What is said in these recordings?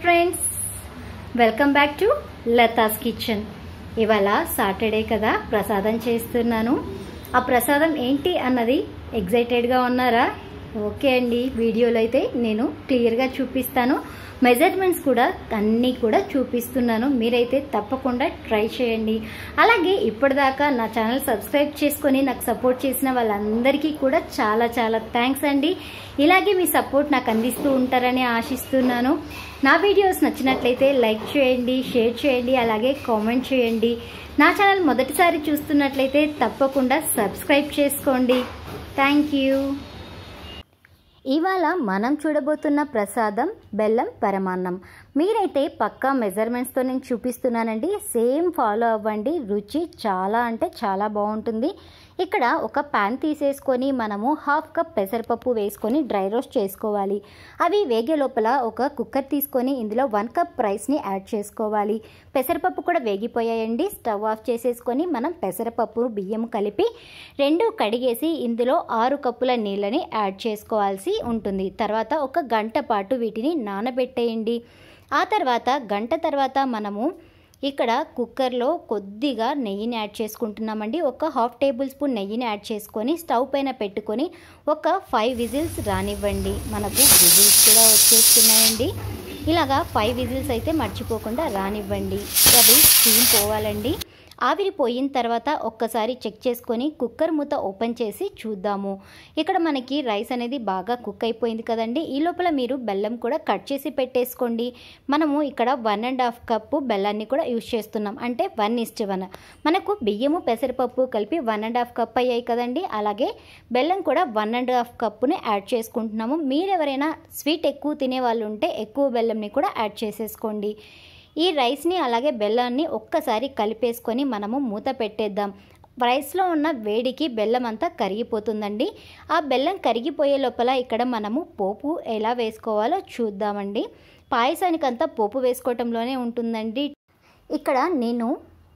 friends welcome back to Latha's kitchen ఇవాళ Saturday కదా ప్రసాదం చేస్తున్నాను ఆ ప్రసాదం ఏంటి అన్నది ఎగ్జైటెడ్గా ఉన్నారా ఓకే అండి వీడియోలో అయితే నేను క్లియర్గా చూపిస్తాను మెజర్మెంట్స్ కూడా అన్నీ కూడా చూపిస్తున్నాను మీరైతే తప్పకుండా ట్రై చేయండి అలాగే ఇప్పటిదాకా నా ఛానల్ సబ్స్క్రైబ్ చేసుకొని నాకు సపోర్ట్ చేసిన వాళ్ళందరికీ కూడా చాలా చాలా థ్యాంక్స్ అండి ఇలాగే మీ సపోర్ట్ నాకు అందిస్తూ ఉంటారని ఆశిస్తున్నాను నా వీడియోస్ నచ్చినట్లయితే లైక్ చేయండి షేర్ చేయండి అలాగే కామెంట్ చేయండి నా ఛానల్ మొదటిసారి చూస్తున్నట్లయితే తప్పకుండా సబ్స్క్రైబ్ చేసుకోండి థ్యాంక్ యూ ఇవాళ మనం చూడబోతున్న ప్రసాదం బెల్లం పరమాన్నం మీరైతే పక్కా మెజర్మెంట్స్తో నేను చూపిస్తున్నానండి సేమ్ ఫాలో అవ్వండి రుచి చాలా అంటే చాలా బాగుంటుంది ఇక్కడ ఒక ప్యాన్ తీసేసుకొని మనము హాఫ్ కప్ పెసరపప్పు వేసుకొని డ్రై రోస్ట్ చేసుకోవాలి అవి వేగే లోపల ఒక కుక్కర్ తీసుకొని ఇందులో వన్ కప్ రైస్ని యాడ్ చేసుకోవాలి పెసరపప్పు కూడా వేగిపోయాయండి స్టవ్ ఆఫ్ చేసేసుకొని మనం పెసరపప్పు బియ్యం కలిపి రెండు కడిగేసి ఇందులో ఆరు కప్పుల నీళ్ళని యాడ్ చేసుకోవాల్సి ఉంటుంది తర్వాత ఒక గంట పాటు వీటిని నానబెట్టేయండి ఆ తర్వాత గంట తర్వాత మనము ఇక్కడ కుక్కర్లో కొద్దిగా నెయ్యిని యాడ్ చేసుకుంటున్నామండి ఒక హాఫ్ టేబుల్ స్పూన్ నెయ్యిని యాడ్ చేసుకొని స్టవ్ పైన పెట్టుకొని ఒక ఫైవ్ విజిల్స్ రానివ్వండి మనకు విజిల్స్ కూడా వచ్చేస్తున్నాయండి ఇలాగా ఫైవ్ విజిల్స్ అయితే మర్చిపోకుండా రానివ్వండి అవి స్టీమ్ పోవాలండి ఆవిరి పోయిన తర్వాత ఒక్కసారి చెక్ చేసుకొని కుక్కర్ మూత ఓపెన్ చేసి చూద్దాము ఇక్కడ మనకి రైస్ అనేది బాగా కుక్ అయిపోయింది కదండి ఈ లోపల మీరు బెల్లం కూడా కట్ చేసి పెట్టేసుకోండి మనము ఇక్కడ వన్ అండ్ హాఫ్ కప్పు బెల్లాన్ని కూడా యూజ్ చేస్తున్నాం అంటే వన్ ఇస్ట్ వన్ మనకు బియ్యము పెసరపప్పు కలిపి వన్ అండ్ హాఫ్ కప్ అయ్యాయి కదండి అలాగే బెల్లం కూడా వన్ అండ్ హాఫ్ కప్పుని యాడ్ చేసుకుంటున్నాము మీరు ఎవరైనా స్వీట్ ఎక్కువ తినే వాళ్ళు ఉంటే ఎక్కువ బెల్లంని కూడా యాడ్ చేసేసుకోండి ఈ రైస్ని అలాగే బెల్లాన్ని ఒక్కసారి కలిపేసుకొని మనము మూత పెట్టేద్దాం రైస్లో ఉన్న వేడికి బెల్లం అంతా కరిగిపోతుందండి ఆ బెల్లం కరిగిపోయే లోపల ఇక్కడ మనము పోపు ఎలా వేసుకోవాలో చూద్దామండి పాయసానికంతా పోపు వేసుకోవటంలోనే ఉంటుందండి ఇక్కడ నేను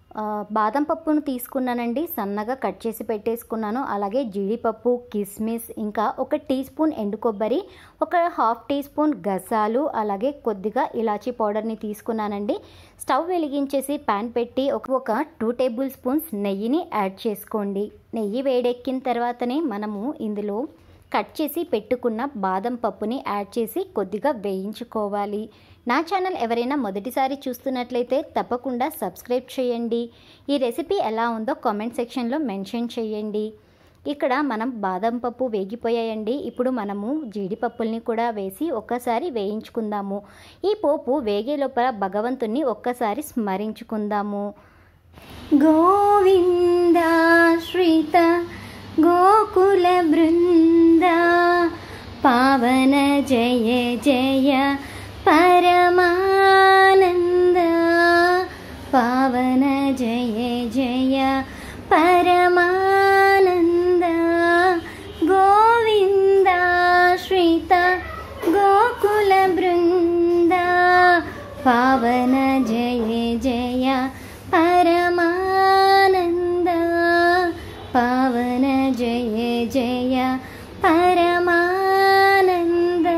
బాదం పప్పును తీసుకున్నానండి సన్నగా కట్ చేసి పెట్టేసుకున్నాను అలాగే జీడిపప్పు కిస్మిస్ ఇంకా ఒక టీ స్పూన్ ఎండు కొబ్బరి ఒక హాఫ్ టీ స్పూన్ గసాలు అలాగే కొద్దిగా ఇలాచీ పౌడర్ని తీసుకున్నానండి స్టవ్ వెలిగించేసి ప్యాన్ పెట్టి ఒక ఒక టూ టేబుల్ స్పూన్స్ నెయ్యిని యాడ్ చేసుకోండి నెయ్యి వేడెక్కిన తర్వాతనే మనము ఇందులో కట్ చేసి పెట్టుకున్న బాదం పప్పుని యాడ్ చేసి కొద్దిగా వేయించుకోవాలి నా ఛానల్ ఎవరైనా మొదటిసారి చూస్తున్నట్లయితే తప్పకుండా సబ్స్క్రైబ్ చేయండి ఈ రెసిపీ ఎలా ఉందో కామెంట్ సెక్షన్లో మెన్షన్ చేయండి ఇక్కడ మనం బాదం పప్పు వేగిపోయాయండి ఇప్పుడు మనము జీడిపప్పుల్ని కూడా వేసి ఒక్కసారి వేయించుకుందాము ఈ పోపు వేగే లోపల భగవంతుని ఒక్కసారి స్మరించుకుందాము గోవిందాశ్రిత గోకుల బృంద పావన జయ జయ పరమానంద పావన జయ జయ పరమానంద గోవిందాశ్రిత గోకుల బృంద పావన జయ జయ పరమానంద పావన జయ జయ పరమానంద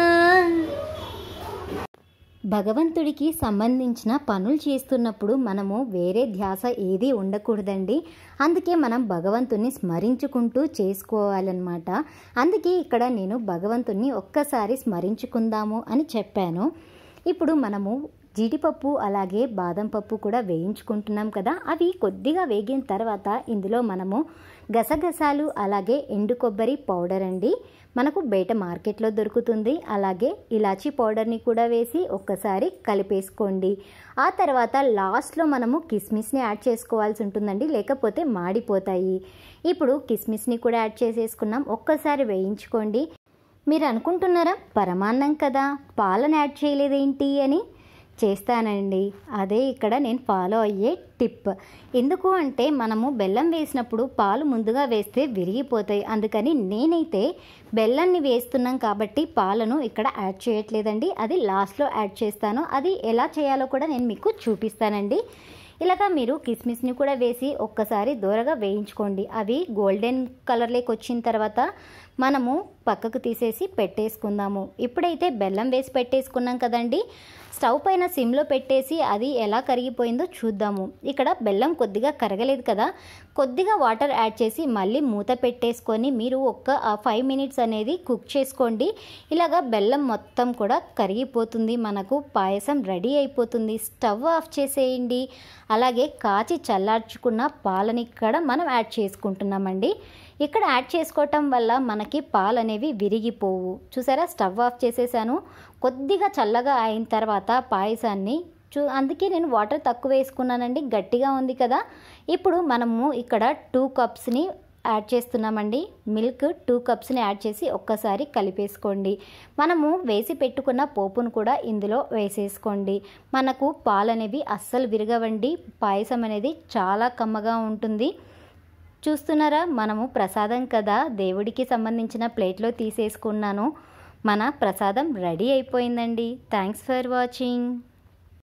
భగవంతుడికి సంబంధించిన పనులు చేస్తున్నప్పుడు మనము వేరే ధ్యాస ఏది ఉండకూడదండి అందుకే మనం భగవంతుని స్మరించుకుంటూ చేసుకోవాలన్నమాట అందుకే ఇక్కడ నేను భగవంతుని ఒక్కసారి స్మరించుకుందాము అని చెప్పాను ఇప్పుడు మనము జీడిపప్పు అలాగే బాదం పప్పు కూడా వేయించుకుంటున్నాం కదా అవి కొద్దిగా వేగిన తర్వాత ఇందులో మనము గసగసాలు అలాగే ఎండు కొబ్బరి పౌడర్ అండి మనకు బయట మార్కెట్లో దొరుకుతుంది అలాగే ఇలాచీ పౌడర్ని కూడా వేసి ఒక్కసారి కలిపేసుకోండి ఆ తర్వాత లాస్ట్లో మనము కిస్మిస్ని యాడ్ చేసుకోవాల్సి ఉంటుందండి లేకపోతే మాడిపోతాయి ఇప్పుడు కిస్మిస్ని కూడా యాడ్ చేసేసుకున్నాం ఒక్కసారి వేయించుకోండి మీరు అనుకుంటున్నారా పరమాన్నం కదా పాలను యాడ్ చేయలేదేంటి అని చేస్తానండి అదే ఇక్కడ నేను ఫాలో అయ్యే టిప్ ఎందుకు అంటే మనము బెల్లం వేసినప్పుడు పాలు ముందుగా వేస్తే విరిగిపోతాయి అందుకని నేనైతే బెల్లాన్ని వేస్తున్నాం కాబట్టి పాలను ఇక్కడ యాడ్ చేయట్లేదండి అది లాస్ట్లో యాడ్ చేస్తాను అది ఎలా చేయాలో కూడా నేను మీకు చూపిస్తానండి ఇలాగా మీరు కిస్మిస్ని కూడా వేసి ఒక్కసారి దూరగా వేయించుకోండి అవి గోల్డెన్ కలర్లోకి వచ్చిన తర్వాత మనము పక్కకు తీసేసి పెట్టేసుకుందాము ఇప్పుడైతే బెల్లం వేసి పెట్టేసుకున్నాం కదండి స్టవ్ పైన సిమ్లో పెట్టేసి అది ఎలా కరిగిపోయిందో చూద్దాము ఇక్కడ బెల్లం కొద్దిగా కరగలేదు కదా కొద్దిగా వాటర్ యాడ్ చేసి మళ్ళీ మూత పెట్టేసుకొని మీరు ఒక్క ఫైవ్ మినిట్స్ అనేది కుక్ చేసుకోండి ఇలాగా బెల్లం మొత్తం కూడా కరిగిపోతుంది మనకు పాయసం రెడీ అయిపోతుంది స్టవ్ ఆఫ్ చేసేయండి అలాగే కాచి చల్లార్చుకున్న పాలని ఇక్కడ మనం యాడ్ చేసుకుంటున్నామండి ఇక్కడ యాడ్ చేసుకోవటం వల్ల మనకి పాలు అనేవి విరిగిపోవు చూసారా స్టవ్ ఆఫ్ చేసేసాను కొద్దిగా చల్లగా అయిన తర్వాత పాయసాన్ని చూ అందుకే నేను వాటర్ తక్కువ వేసుకున్నానండి గట్టిగా ఉంది కదా ఇప్పుడు మనము ఇక్కడ టూ కప్స్ని యాడ్ చేస్తున్నామండి మిల్క్ టూ కప్స్ని యాడ్ చేసి ఒక్కసారి కలిపేసుకోండి మనము వేసి పెట్టుకున్న పోపును కూడా ఇందులో వేసేసుకోండి మనకు పాలు అనేవి అస్సలు విరగవండి పాయసం అనేది చాలా కమ్మగా ఉంటుంది చూస్తున్నారా మనము ప్రసాదం కదా దేవుడికి సంబంధించిన ప్లేట్లో తీసేసుకున్నాను మన ప్రసాదం రెడీ అయిపోయిందండి థ్యాంక్స్ ఫర్ వాచింగ్